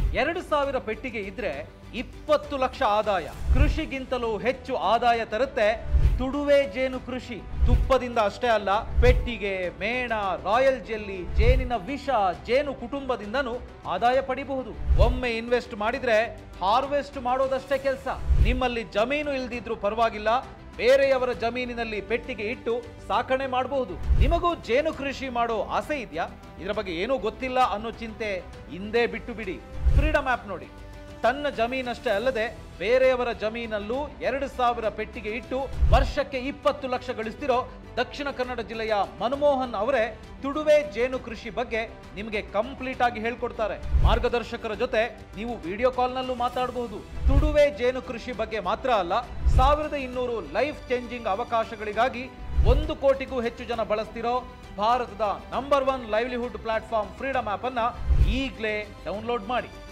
ಎರಡು ಸಾವಿರ ಪೆಟ್ಟಿಗೆ ಇದ್ರೆ ಇಪ್ಪತ್ತು ಲಕ್ಷ ಆದಾಯ ಕೃಷಿಗಿಂತಲೂ ಹೆಚ್ಚು ಆದಾಯ ತರುತ್ತೆ ತುಡುವೆ ಜೇನು ಕೃಷಿ ತುಪ್ಪದಿಂದ ಅಷ್ಟೇ ಅಲ್ಲ ಪೆಟ್ಟಿಗೆ ಮೇಣ ರಾಯಲ್ ಜೆಲ್ಲಿ ಜೇನಿನ ವಿಷ ಜೇನು ಕುಟುಂಬದಿಂದನೂ ಆದಾಯ ಪಡಿಬಹುದು ಒಮ್ಮೆ ಇನ್ವೆಸ್ಟ್ ಮಾಡಿದ್ರೆ ಹಾರ್ವೆಸ್ಟ್ ಮಾಡೋದಷ್ಟೇ ಕೆಲಸ ನಿಮ್ಮಲ್ಲಿ ಜಮೀನು ಇಲ್ದಿದ್ರೂ ಪರವಾಗಿಲ್ಲ ಬೇರೆಯವರ ಜಮೀನಿನಲ್ಲಿ ಪೆಟ್ಟಿಗೆ ಇಟ್ಟು ಸಾಕಣೆ ಮಾಡಬಹುದು ನಿಮಗೂ ಜೇನು ಕೃಷಿ ಮಾಡೋ ಆಸೆ ಇದೆಯಾ ಇದರ ಬಗ್ಗೆ ಏನೂ ಗೊತ್ತಿಲ್ಲ ಅನ್ನೋ ಚಿಂತೆ ಹಿಂದೆ ಬಿಟ್ಟು ಬಿಡಿ ಫ್ರೀಡಮ್ ಆ್ಯಪ್ ನೋಡಿ ತನ್ನ ಜಮೀನಷ್ಟೇ ಅಲ್ಲದೆ ಬೇರೆಯವರ ಜಮೀನಲ್ಲೂ ಎರಡು ಸಾವಿರ ಪೆಟ್ಟಿಗೆ ಇಟ್ಟು ವರ್ಷಕ್ಕೆ ಇಪ್ಪತ್ತು ಲಕ್ಷ ಗಳಿಸ್ತಿರೋ ದಕ್ಷಿಣ ಕನ್ನಡ ಜಿಲ್ಲೆಯ ಮನಮೋಹನ್ ಅವರೇ ತುಡುವೆ ಜೇನು ಕೃಷಿ ಬಗ್ಗೆ ನಿಮಗೆ ಕಂಪ್ಲೀಟ್ ಆಗಿ ಹೇಳ್ಕೊಡ್ತಾರೆ ಮಾರ್ಗದರ್ಶಕರ ಜೊತೆ ನೀವು ವಿಡಿಯೋ ಕಾಲ್ನಲ್ಲೂ ಮಾತಾಡಬಹುದು ತುಡುವೆ ಜೇನು ಕೃಷಿ ಬಗ್ಗೆ ಮಾತ್ರ ಅಲ್ಲ ಸಾವಿರದ ಇನ್ನೂರು ಲೈಫ್ ಚೇಂಜಿಂಗ್ ಅವಕಾಶಗಳಿಗಾಗಿ ಒಂದು ಕೋಟಿಗೂ ಹೆಚ್ಚು ಜನ ಬಳಸ್ತಿರೋ ಭಾರತದ number one livelihood platform Freedom app ಅನ್ನ ಈಗಲೇ ಡೌನ್ಲೋಡ್ ಮಾಡಿ